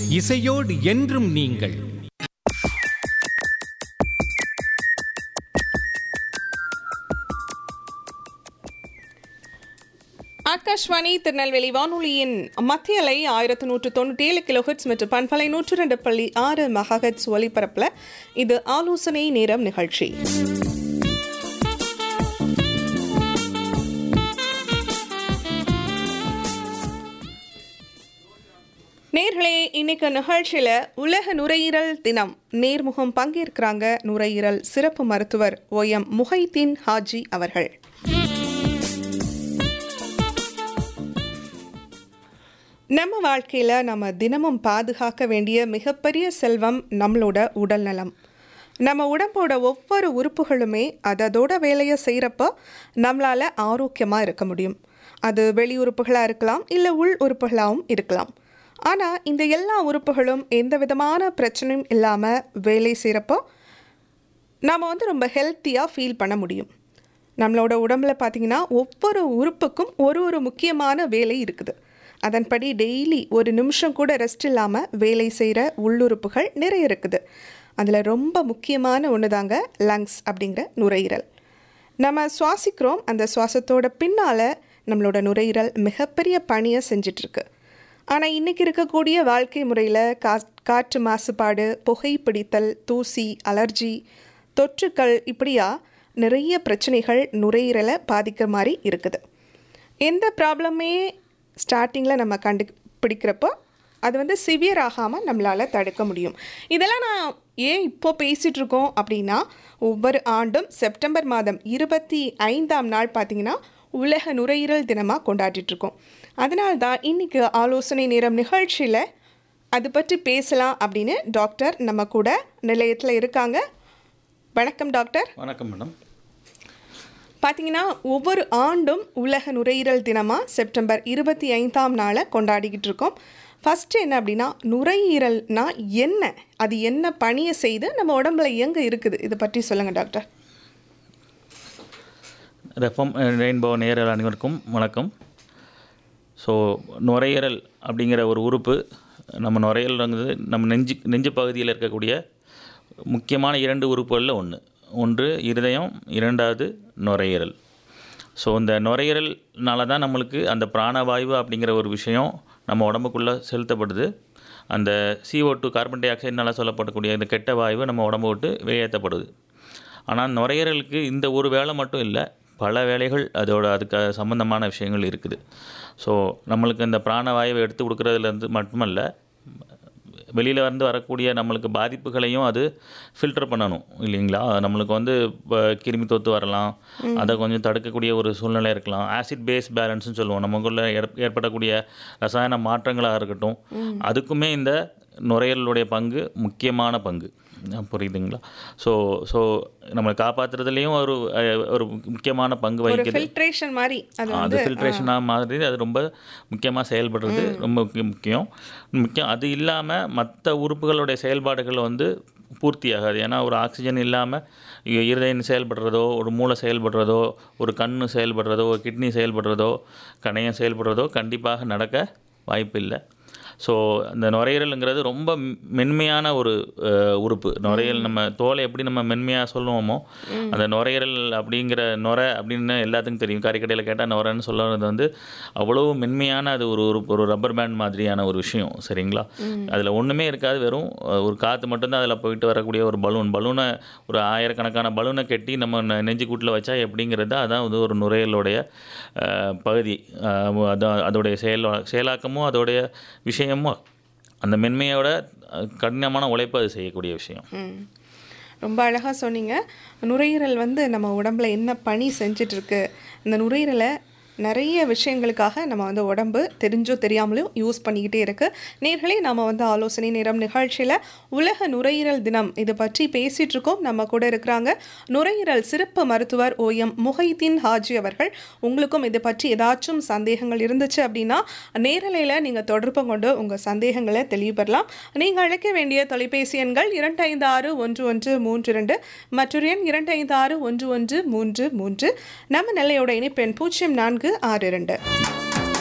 இசையோடு என்றும் நீங்கள் ஆகாஷ்வாணி திருநெல்வேலி வானொலியின் மத்திய அலை ஆயிரத்தி நூற்று தொண்ணூற்றி ஏழு கிலோஹெட்ஸ் மற்றும் பண்பலை நூற்று ரெண்டு புள்ளி ஆறு மெகாஹெட்ஸ் ஒலிபரப்பில் இது ஆலோசனை நேரம் நிகழ்ச்சி நேர்களே இன்னைக்கு நிகழ்ச்சியில் உலக நுரையீரல் தினம் நேர்முகம் பங்கேற்கிறாங்க நுரையீரல் சிறப்பு மருத்துவர் ஓ எம் முஹைதீன் ஹாஜி அவர்கள் நம்ம வாழ்க்கையில் நம்ம தினமும் பாதுகாக்க வேண்டிய மிகப்பெரிய செல்வம் நம்மளோட உடல் நலம் நம்ம உடம்போட ஒவ்வொரு உறுப்புகளுமே அதோட வேலையை செய்கிறப்போ நம்மளால் ஆரோக்கியமாக இருக்க முடியும் அது வெளி உறுப்புகளாக இருக்கலாம் இல்லை உள் உறுப்புகளாகவும் இருக்கலாம் ஆனால் இந்த எல்லா உறுப்புகளும் எந்த விதமான பிரச்சனையும் இல்லாமல் வேலை செய்கிறப்போ நாம் வந்து ரொம்ப ஹெல்த்தியாக ஃபீல் பண்ண முடியும் நம்மளோட உடம்புல பார்த்திங்கன்னா ஒவ்வொரு உறுப்புக்கும் ஒரு ஒரு முக்கியமான வேலை இருக்குது அதன்படி டெய்லி ஒரு நிமிஷம் கூட ரெஸ்ட் இல்லாமல் வேலை செய்கிற உள்ளுறுப்புகள் நிறைய இருக்குது அதில் ரொம்ப முக்கியமான ஒன்று தாங்க லங்ஸ் அப்படிங்கிற நுரையீரல் நம்ம சுவாசிக்கிறோம் அந்த சுவாசத்தோட பின்னால் நம்மளோட நுரையீரல் மிகப்பெரிய பணியை செஞ்சிட்ருக்கு ஆனால் இன்றைக்கி இருக்கக்கூடிய வாழ்க்கை முறையில் கா காற்று மாசுபாடு புகைப்பிடித்தல் தூசி அலர்ஜி தொற்றுக்கள் இப்படியா நிறைய பிரச்சனைகள் நுரையீரலை பாதிக்கிற மாதிரி இருக்குது எந்த ப்ராப்ளமே ஸ்டார்டிங்கில் நம்ம கண்டுபிடிக்கிறப்போ அது வந்து சிவியர் ஆகாமல் நம்மளால் தடுக்க முடியும் இதெல்லாம் நான் ஏன் இப்போ பேசிகிட்டு இருக்கோம் அப்படின்னா ஒவ்வொரு ஆண்டும் செப்டம்பர் மாதம் இருபத்தி ஐந்தாம் நாள் பார்த்திங்கன்னா உலக நுரையீரல் தினமாக கொண்டாடிட்டுருக்கோம் அதனால தான் இன்றைக்கி ஆலோசனை நேரம் நிகழ்ச்சியில் அது பற்றி பேசலாம் அப்படின்னு டாக்டர் நம்ம கூட நிலையத்தில் இருக்காங்க வணக்கம் டாக்டர் வணக்கம் மேடம் பார்த்தீங்கன்னா ஒவ்வொரு ஆண்டும் உலக நுரையீரல் தினமாக செப்டம்பர் இருபத்தி ஐந்தாம் நாளை கொண்டாடிக்கிட்டு இருக்கோம் ஃபஸ்ட்டு என்ன அப்படின்னா நுரையீரல்னா என்ன அது என்ன பணியை செய்து நம்ம உடம்புல எங்கே இருக்குது இதை பற்றி சொல்லுங்கள் டாக்டர் ரெஃபம் ரெயின்போ நேரல் அனைவருக்கும் வணக்கம் ஸோ நுரையீரல் அப்படிங்கிற ஒரு உறுப்பு நம்ம நுரையீரல்ங்கிறது நம்ம நெஞ்சு நெஞ்சு பகுதியில் இருக்கக்கூடிய முக்கியமான இரண்டு உறுப்புகளில் ஒன்று ஒன்று இருதயம் இரண்டாவது நுரையீரல் ஸோ இந்த நுரையீரல்னால தான் நம்மளுக்கு அந்த பிராணவாயு அப்படிங்கிற ஒரு விஷயம் நம்ம உடம்புக்குள்ளே செலுத்தப்படுது அந்த CO2 டூ கார்பன் டை ஆக்சைடுனால சொல்லப்படக்கூடிய இந்த கெட்ட வாயு நம்ம உடம்பு விட்டு வெளியேற்றப்படுது ஆனால் நுரையீரலுக்கு இந்த ஒரு வேலை மட்டும் இல்லை பல வேலைகள் அதோட அதுக்கு சம்மந்தமான விஷயங்கள் இருக்குது ஸோ நம்மளுக்கு இந்த பிராணவாயுவை எடுத்து கொடுக்குறதுலேருந்து மட்டுமல்ல வெளியில் இருந்து வரக்கூடிய நம்மளுக்கு பாதிப்புகளையும் அது ஃபில்டர் பண்ணணும் இல்லைங்களா நம்மளுக்கு வந்து இப்போ கிருமி தொத்து வரலாம் அதை கொஞ்சம் தடுக்கக்கூடிய ஒரு சூழ்நிலை இருக்கலாம் ஆசிட் பேஸ் பேலன்ஸ்னு சொல்லுவோம் நமக்குள்ள ஏற் ஏற்படக்கூடிய ரசாயன மாற்றங்களாக இருக்கட்டும் அதுக்குமே இந்த நுரையீரலுடைய பங்கு முக்கியமான பங்கு புரியுதுங்களா ஸோ ஸோ நம்மளை காப்பாற்றுறதுலேயும் ஒரு அஹ், ஒரு முக்கியமான பங்கு ஒரு வகிக்குது ஃபில்ட்ரேஷன் மாதிரி அது அது வந்து ஃபில்ட்ரேஷனாக மாதிரி அது ரொம்ப முக்கியமாக செயல்படுறது ரொம்ப முக்கிய- முக்கியம் முக்கியம் அது இல்லாமல் மற்ற உறுப்புகளுடைய செயல்பாடுகள் வந்து பூர்த்தியாகாது ஏன்னா ஒரு ஆக்சிஜன் இல்லாமல் இருதயம் செயல்படுறதோ ஒரு மூளை செயல்படுறதோ ஒரு கண் செயல்படுறதோ ஒரு கிட்னி செயல்படுறதோ கணையம் செயல்படுறதோ கண்டிப்பாக நடக்க வாய்ப்பு இல்லை ஸோ அந்த நுரையீரலுங்கிறது ரொம்ப மெ- மென்மையான ஒரு அஹ், உறுப்பு நுரையீரல் நம்ம தோலை எப்படி நம்ம மென்மையாக சொல்லுவோமோ அந்த நுரையீரல் அப்படிங்கிற நுரை அப்படின்னு எல்லாத்துக்கும் தெரியும் கறிக்கடையில் கேட்டால் நுரைன்னு சொல்லுறது வந்து அவ்வளோ மென்மையான அது ஒரு ஒரு ஒரு ரப்பர் பேண்ட் மாதிரியான ஒரு விஷயம் சரிங்களா அதில் ஒன்றுமே இருக்காது வெறும் அஹ், ஒரு காற்று மட்டும்தான் அதில் போயிட்டு வரக்கூடிய ஒரு பலூன் பலூனை ஒரு ஆயிரக்கணக்கான பலூனை கட்டி நம்ம நெ- நெஞ்சுக்கூட்டில் வச்சா எப்படிங்கிறது அதான் வந்து ஒரு நுரையீரலுடைய அஹ், பகுதி அஹ், அதான் அதோடைய செயல் செயலாக்கமும் அதோடைய விஷயமும் அந்த மென்மையோட அஹ், கடினமான உழைப்பு அது செய்யக்கூடிய விஷயம் ம். ரொம்ப அழகாக சொன்னீங்க நுரையீரல் வந்து நம்ம உடம்புல என்ன பணி செஞ்சிட்ருக்கு இந்த நுரையீரலை நிறைய விஷயங்களுக்காக நம்ம வந்து உடம்பு தெரிஞ்சோ தெரியாமலும் யூஸ் பண்ணிக்கிட்டே இருக்கு நேர்களே நம்ம வந்து ஆலோசனை நேரம் நிகழ்ச்சியில் உலக நுரையீரல் தினம் இது பற்றி பேசிகிட்டு இருக்கோம் நம்ம கூட இருக்கிறாங்க நுரையீரல் சிறப்பு மருத்துவர் ஓ எம் முஹைதீன் ஹாஜி அவர்கள் உங்களுக்கும் இது பற்றி ஏதாச்சும் சந்தேகங்கள் இருந்துச்சு அப்படின்னா நேரலையில் நீங்கள் தொடர்பு கொண்டு உங்கள் சந்தேகங்களை தெளிவுபெறலாம் நீங்கள் அழைக்க வேண்டிய தொலைபேசி எண்கள் இரண்டு ஐந்து ஆறு ஒன்று ஒன்று மூன்று இரண்டு மற்றொரு எண் இரண்டு ஐந்து ஆறு ஒன்று ஒன்று மூன்று மூன்று நம்ம நிலையோட இணைப்பெண் பூஜ்ஜியம் நான்கு ஆறு இரண்டு